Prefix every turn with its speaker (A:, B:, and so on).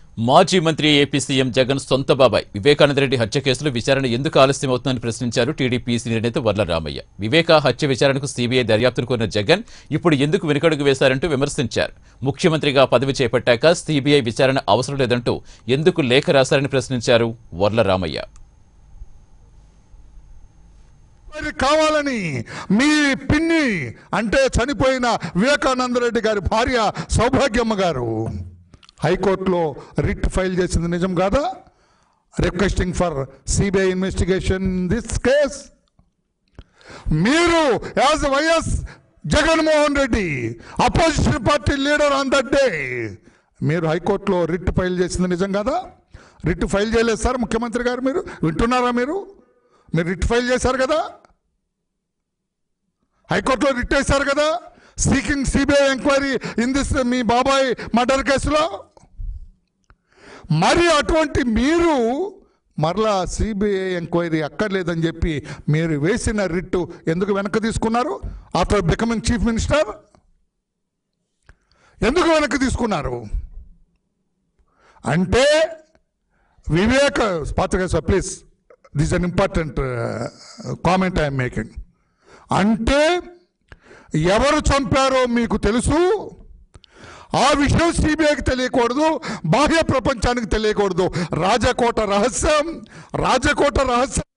A: మాజీ మంత్రి AP CM Jagan సొంత బాబాయ్ వివేకానంద రెడ్డి హత్య కేసులో విచారణ ఎందుకు ఆలస్యమవుతుందని ప్రశ్నించారు టీడీపీ సీనియర్ నేత వర్ల రామయ్య వివేక హత్య విచారణకు సీబీఐ దర్యాప్తును కోరిన జగన్ ఇప్పుడు ఎందుకు వెనుకడుగు వేశారంటూ విమర్శించారు ముఖ్యమంత్రిగా పదవి చేపట్టాక సీబీఐ విచారణ అవసరం లేదంటూ ఎందుకు లేఖ రాశారని ప్రశ్నించారు వర్ల రామయ్య
B: మరి కావాలని మీ పిన్ని అంటే చనిపోయిన వివేకానంద రెడ్డి గారి భార్య సౌభాగ్యమ్మ గారు హైకోర్టులో రిట్ ఫైల్ చేసింది నిజం కాదా requesting for CBI investigation this case మీరు as YS Jaganmohan Reddy opposition party leader on that day మీరు హైకోర్టులో రిట్ ఫైల్ చేసింది నిజం కదా రిట్ ఫైల్ చేయలేదు సార్ ముఖ్యమంత్రి గారు మీరు వింటున్నారా మీరు మీరు రిట్ ఫైల్ చేశారు కదా హైకోర్టులో రిట్ వేశారు కదా seeking CBI enquiry in this మీ బాబాయ్ మర్డర్ కేసులో మరి అటువంటి మీరు మరలా సిబిఐ ఎంక్వైరీ అక్కర్లేదని చెప్పి మీరు వేసిన రిట్టు ఎందుకు వెనక్కి తీసుకున్నారు ఆఫ్టర్ బికమింగ్ చీఫ్ మినిస్టర్ ఎందుకు వెనక్కి తీసుకున్నారు అంటే వివేక్ పాత్రిక please this an important comment I'm making అంటే ఎవరు చంపారో మీకు తెలుసు ఆ విషయం సిబిఐకి తెలియకూడదు బాహ్య ప్రపంచానికి తెలియకూడదు రాజకోట రహస్యం రాజకోట రహస్యం